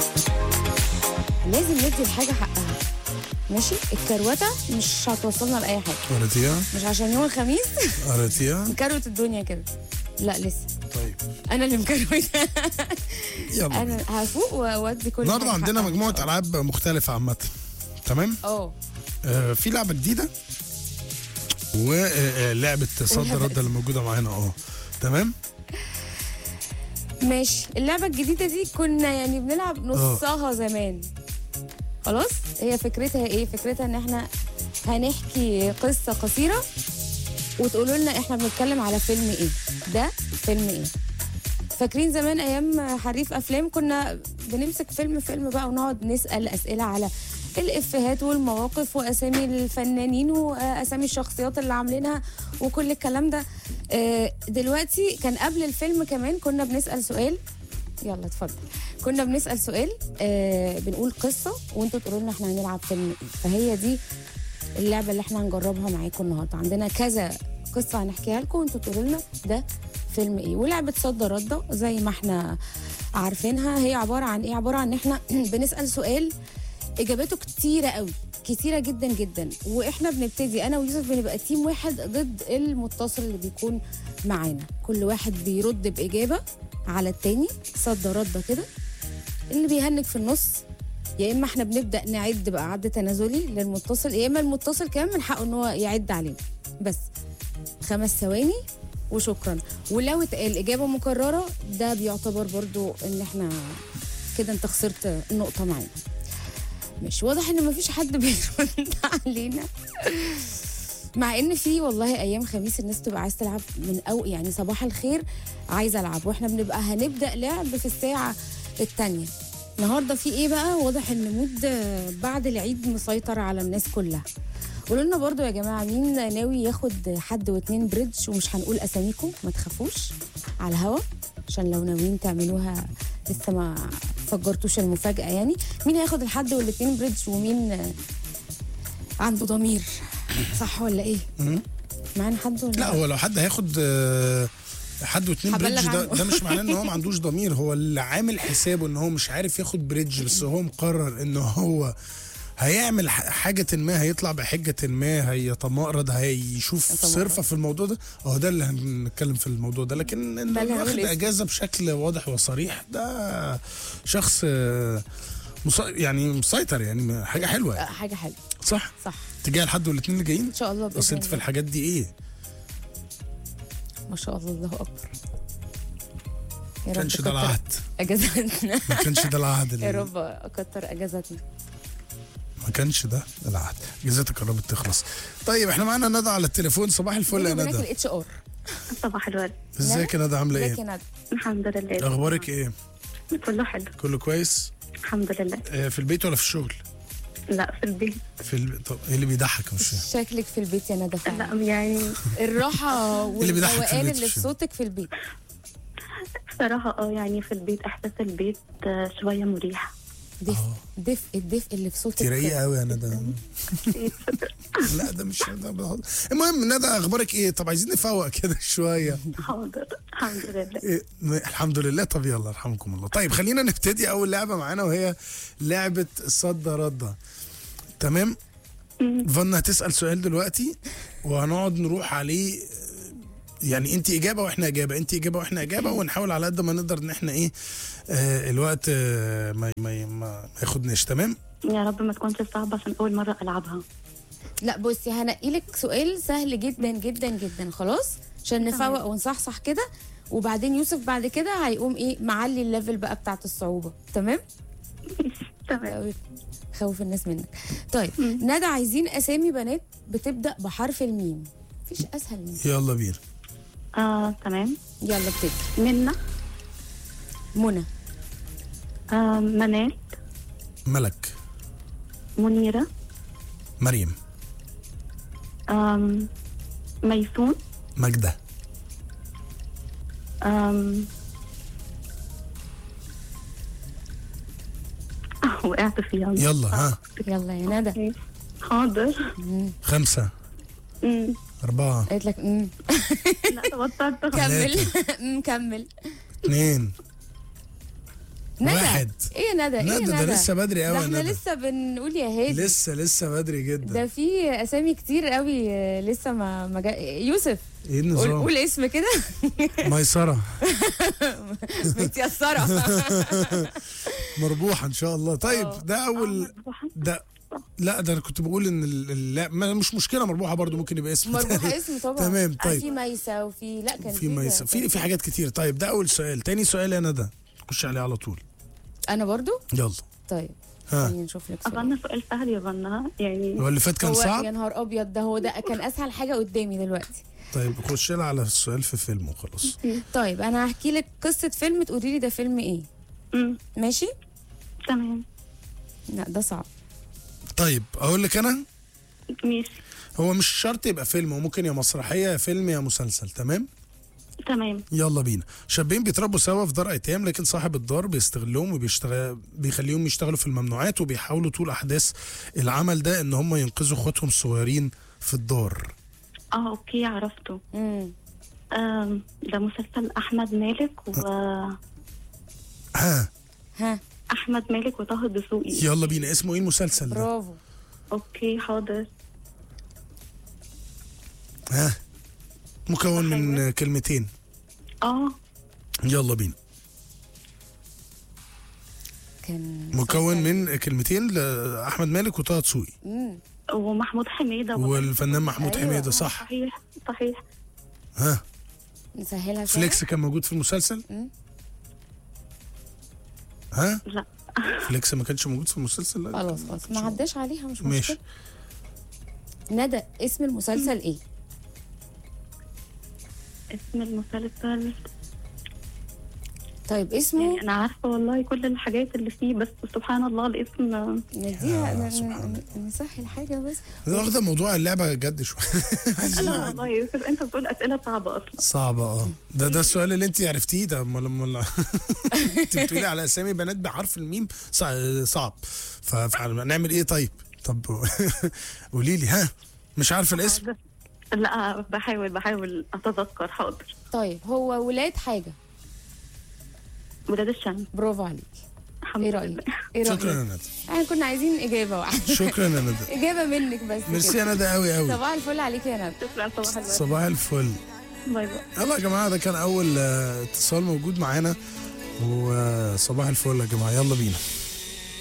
لازم ندي الحاجه حقها ماشي الكروته مش هتوصلنا لاي حاجه قريتيها مش عشان يوم الخميس قريتيها مكروت الدنيا كده لا لسه طيب انا اللي مكروته يلا انا هفوق واودي كل النهارده حاجة عندنا حقها إن مجموعه شاء الله. العاب مختلفه عامه تمام اه آه في لعبه جديده ولعبه صد والهبل. رد اللي موجوده معانا اه تمام ماشي اللعبة الجديدة دي كنا يعني بنلعب نصها زمان خلاص هي فكرتها ايه فكرتها ان احنا هنحكي قصة قصيرة وتقولوا لنا احنا بنتكلم على فيلم ايه ده فيلم ايه فاكرين زمان ايام حريف افلام كنا بنمسك فيلم فيلم بقى ونقعد نسال اسئله على الافيهات والمواقف واسامي الفنانين واسامي الشخصيات اللي عاملينها وكل الكلام ده آه، دلوقتي كان قبل الفيلم كمان كنا بنسال سؤال يلا اتفضل كنا بنسال سؤال آه بنقول قصه وانتوا تقولوا لنا احنا هنلعب فيلم ايه فهي دي اللعبه اللي احنا هنجربها معاكم النهارده عندنا كذا قصه هنحكيها لكم وانتوا تقولوا لنا ده فيلم ايه ولعبه صد رده زي ما احنا عارفينها هي عباره عن ايه عباره عن ان احنا بنسال سؤال اجاباته كتيره قوي كتيره جدا جدا واحنا بنبتدي انا ويوسف بنبقى تيم واحد ضد المتصل اللي بيكون معانا كل واحد بيرد باجابه على التاني صد رده كده اللي بيهنج في النص يا اما احنا بنبدا نعد بقى عد تنازلي للمتصل يا اما المتصل كمان من حقه ان هو يعد علينا بس خمس ثواني وشكرا ولو اتقال اجابه مكرره ده بيعتبر برضو ان احنا كده انت خسرت النقطه معانا مش واضح ان مفيش حد بيرد علينا مع ان في والله ايام خميس الناس تبقى عايز تلعب من أو يعني صباح الخير عايزه العب واحنا بنبقى هنبدا لعب في الساعه الثانيه النهارده في ايه بقى واضح ان مود آه، بعد العيد مسيطر على الناس كلها قولوا لنا برضو يا جماعه مين ناوي ياخد حد واتنين بريدج ومش هنقول اساميكم ما تخافوش على الهوا عشان لو ناويين تعملوها لسه ما فجرتوش المفاجاه يعني مين هياخد الحد والاتنين بريدج ومين آه، عنده ضمير صح ولا ايه مم. معانا حد ولا لا هو لو حد هياخد آه، حد واتنين هبلغ بريدج ده, عنه. ده مش معناه ان هو ما عندوش ضمير هو اللي عامل حسابه ان هو مش عارف ياخد بريدج بس هو مقرر ان هو هيعمل ح- حاجة ما هيطلع بحجة ما هيتمرد هيشوف يتمرد. صرفة في الموضوع ده اهو ده اللي هنتكلم في الموضوع ده لكن انه ده اللي واخد هنقول اسمه. اجازة بشكل واضح وصريح ده شخص آه، مس- يعني مسيطر يعني حاجة حلوة آه، يعني. حاجه حلوه صح صح تجاه الحد والاثنين اللي جايين ان شاء الله بس بإذن انت في الله. الحاجات دي ايه ما شاء الله الله اكبر يا ما رب كانش ده كتر العهد اجازاتنا ما كانش ده العهد اللي- يا رب اكتر اجازاتنا ما كانش ده العهد جزاتك قربت تخلص طيب احنا معانا ندى على التليفون صباح الفل يا هناك ندى الاتش ار صباح الورد ازيك يا ندى عامله ايه لكن الحمد لله اخبارك ايه كله حلو كله كويس الحمد لله آه، في البيت ولا في الشغل لا في البيت في الب... طب ايه اللي بيضحك مش فاهم شكلك في البيت يا ندى فعلا لا يعني الراحه اللي بيضحك في والروقان البيت اللي مش في فاهم. صوتك في البيت بصراحة اه يعني في البيت احساس البيت آه، شوية مريح دفء دفء الدفء اللي في صوتك انت رايقه قوي يا ندى لا ده مش ده بهزر. المهم ندى اخبارك ايه طب عايزين نفوق كده شويه حاضر الحمد لله إيه؟ م- الحمد لله طب يلا يرحمكم الله طيب خلينا نبتدي اول لعبه معانا وهي لعبه صد رده تمام فانا هتسال سؤال دلوقتي وهنقعد نروح عليه يعني انت اجابه واحنا اجابه انت اجابه واحنا اجابه ونحاول على قد ما نقدر ان احنا ايه آه الوقت آه ما ما ما ما ياخدناش تمام يا رب ما تكونش صعبة عشان أول مرة ألعبها لا بصي هنقي لك سؤال سهل جدا جدا جدا خلاص عشان نفوق ونصحصح كده وبعدين يوسف بعد كده هيقوم ايه معلي الليفل بقى بتاعت الصعوبه تمام تمام أوي. خوف الناس منك طيب ندى عايزين اسامي بنات بتبدا بحرف الميم مفيش اسهل من يلا بينا آه تمام يلا ابتدي منا منى آه منال ملك منيرة مريم آم ميسون ماجده آم آه، وقعت فيها يلا ها يلا يا ندى حاضر خمسة مم. أربعة قالت لك امم لا بطلت كمل أمم، كمل اثنين ندى واحد. ايه يا ندى ايه يا ندى ده ندى لسه بدري قوي ده يا احنا ندى لسه بنقول يا هادي لسه لسه بدري جدا ده في اسامي كتير قوي آه، لسه ما ما جا... يوسف ايه قول, النظام قول اسم كده ميسره متيسره مربوحه ان شاء الله طيب آه. ده اول مربوحة. ده لا ده انا كنت بقول ان ال- ال- لا ما- مش مشكله مربوحه برضو ممكن يبقى اسم مربوحه تاني. اسم طبعا تمام، آه، طيب. في ميسه وفي لا كان في ميسه في في حاجات كتير طيب ده اول سؤال تاني سؤال يا ندى خش عليه على طول انا برضو يلا طيب ها خلينا نشوف لك سؤال اظن سؤال سهل يا فنا يعني هو اللي فات كان هو صعب يا نهار ابيض ده هو ده كان اسهل حاجه قدامي دلوقتي طيب خش لها على السؤال في فيلم وخلاص طيب انا هحكي لك قصه فيلم تقولي لي ده فيلم ايه مم. ماشي تمام لا ده صعب طيب اقول لك انا ماشي هو مش شرط يبقى فيلم هو ممكن يا مسرحيه يا فيلم يا مسلسل تمام تمام يلا بينا شابين بيتربوا سوا في دار ايتام لكن صاحب الدار بيستغلهم وبيشتغل بيخليهم يشتغلوا في الممنوعات وبيحاولوا طول احداث العمل ده ان هم ينقذوا اخواتهم الصغيرين في الدار اه اوكي عرفته امم آم، ده مسلسل احمد مالك واحمد ها مالك وطه الدسوقي يلا بينا اسمه ايه المسلسل ده برافو اوكي حاضر ها مكون من كلمتين اه يلا بينا كان مكون من كلمتين لاحمد مالك وطه دسوقي امم ومحمود حميده برضه. والفنان محمود أيوة. حميده صح صحيح صحيح ها نسهلها شويه فليكس كان موجود في المسلسل مم. ها لا فليكس ما كانش موجود في المسلسل لا خلاص خلاص ما عداش عليها مش ماشي. مشكله ندى اسم المسلسل ايه اسم المسلسل طيب اسمه يعني انا عارفه والله كل الحاجات اللي فيه بس سبحان الله الاسم نديها يا ن- سبحان ن- نسهل حاجه بس واخده موضوع اللعبه جد شويه لا والله يا يوسف انت بتقول اسئله صعبه اصلا صعبه اه ده ده السؤال اللي انت عرفتيه ده امال امال انت بتقولي على اسامي بنات بحرف الميم صع- صعب ف- فنعمل ايه طيب طب قولي لي ها مش عارفه الاسم بس لا بحاول بحاول اتذكر حاضر طيب هو ولاد حاجه ولاد الشمس برافو عليك الحمد ايه لله رايك ايه رايك شكرا يا ندى احنا كنا عايزين اجابه واحده شكرا يا ندى اجابه منك بس ميرسي كده. يا ندى قوي قوي صباح الفل عليك يا ندى شكرا صباح الخير صباح الفل باي باي يلا يا جماعه ده كان اول آه، اتصال موجود معانا وصباح الفل يا جماعه يلا بينا